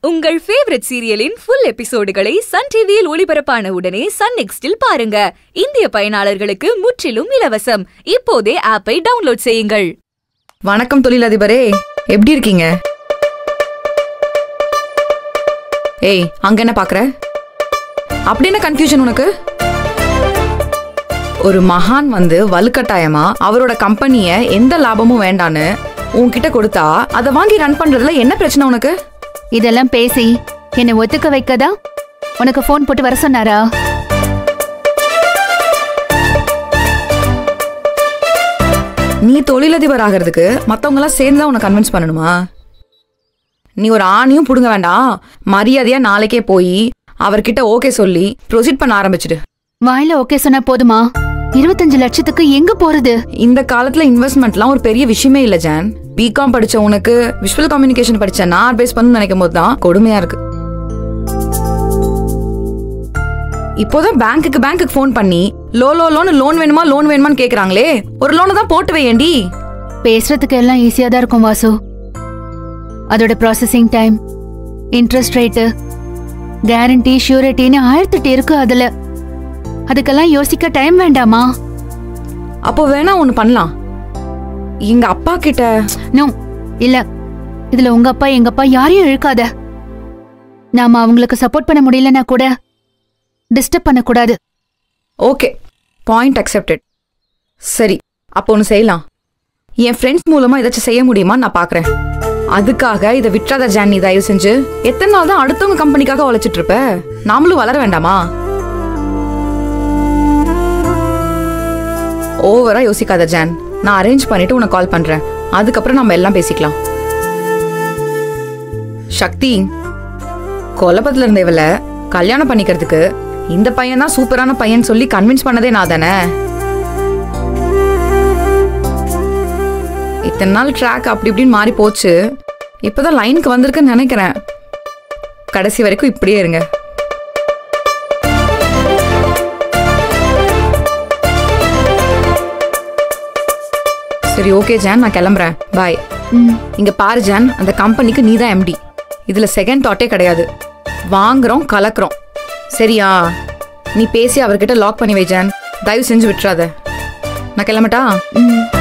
உங்கள் ஃபேவரட் சீரியலின் ஃபுல் எபிசோடுகளை சன் டிவியில் ஒளிபரப்பான உடனே சன் நெக்ஸ்டில் பாருங்க இந்திய பயனாளர்களுக்கு முற்றிலும் இலவசம் இப்போதே ஆப்பை டவுன்லோட் செய்யுங்கள் வணக்கம் தொழிலதிபரே எப்படி இருக்கீங்க ஏய் அங்க என்ன பாக்குற அப்படி என்ன கன்ஃபியூஷன் உனக்கு ஒரு மகான் வந்து வலுக்கட்டாயமா அவரோட கம்பெனிய எந்த லாபமும் வேண்டான்னு உன்கிட்ட கொடுத்தா அதை வாங்கி ரன் பண்றதுல என்ன பிரச்சனை உனக்கு இதெல்லாம் பேசி என்னை ஒத்துக்க வைக்கதா உனக்கு ஃபோன் போட்டு வர சொன்னாரா நீ தொழிலதிபர் ஆகிறதுக்கு மத்தவங்க எல்லாம் சேர்ந்து தான் உன்னை கன்வின்ஸ் பண்ணணுமா நீ ஒரு ஆணியும் புடுங்க வேண்டாம் மரியாதையா நாளைக்கே போய் அவர்கிட்ட ஓகே சொல்லி ப்ரொசீட் பண்ண ஆரம்பிச்சிடு வாயில ஓகே சொன்னா போதுமா இருபத்தஞ்சு லட்சத்துக்கு எங்க போறது இந்த காலத்துல இன்வெஸ்ட்மெண்ட்லாம் ஒரு பெரிய விஷயமே இல்ல ஜான் பிகாம் படிச்ச உனக்கு விஷுவல் கம்யூனிகேஷன் படிச்ச நான் அட்வைஸ் பண்ணு நினைக்கும் போது தான் கொடுமையா இருக்கு இப்போதான் பேங்க்குக்கு பேங்க்குக்கு ஃபோன் பண்ணி லோ லோ லோன் லோன் வேணுமா லோன் வேணுமான்னு கேக்குறாங்களே ஒரு லோனை தான் போட்டு வையேண்டி பேசுறதுக்கு எல்லாம் ஈஸியா தான் இருக்கும் வாசு அதோட processing time interest rate guarantee ஷூரிட்டின்னு ஆயிரத்தெட்டு இருக்கு அதுல அதுக்கெல்லாம் யோசிக்க டைம் வேண்டாமா அப்போ வேணா ஒண்ணு பண்ணலாம் எங்க அப்பா கிட்ட நோ இல்ல இதுல உங்க அப்பா எங்க அப்பா யாரையும் இழுக்காத நாம அவங்களுக்கு சப்போர்ட் பண்ண முடியலன்னா கூட டிஸ்டர்ப் பண்ணக்கூடாது ஓகே பாயிண்ட் அக்செப்டட் சரி அப்போ ஒன்று செய்யலாம் என் ஃப்ரெண்ட்ஸ் மூலமா ஏதாச்சும் செய்ய முடியுமா நான் பார்க்கறேன் அதுக்காக இதை விட்டுறாத ஜானி தயவு செஞ்சு எத்தனை நாள் தான் அடுத்தவங்க கம்பெனிக்காக உழைச்சிட்டு இருப்ப நாமளும் வளர வேண்டாமா ஓவரா யோசிக்காத ஜான் நான் அரேஞ்ச் பண்ணிட்டு உனக்கு கால் பண்றேன் அதுக்கப்புறம் நம்ம எல்லாம் பேசிக்கலாம் சக்தி கொலபத்துல இருந்த இவள கல்யாணம் பண்ணிக்கிறதுக்கு இந்த பையன் தான் சூப்பரான பையன் சொல்லி கன்வின்ஸ் பண்ணதே நான் தானே இத்தனை நாள் ட்ராக் அப்படி இப்படின்னு மாறி போச்சு இப்போதான் லைனுக்கு வந்திருக்குன்னு நினைக்கிறேன் கடைசி வரைக்கும் இப்படியே இருங்க சரி ஓகே ஜான் நான் கிளம்புறேன் பாய் ம் இங்க பாரு ஜான் அந்த கம்பெனிக்கு நீ தான் எம்டி இதுல செகண்ட் தாட்டே கிடையாது வாங்குறோம் கலக்குறோம் சரியா நீ பேசி அவர்கிட்ட லாக் பண்ணி வை ஜான் தயவு செஞ்சு விட்டுறாத நான் கிளம்பட்டா ம்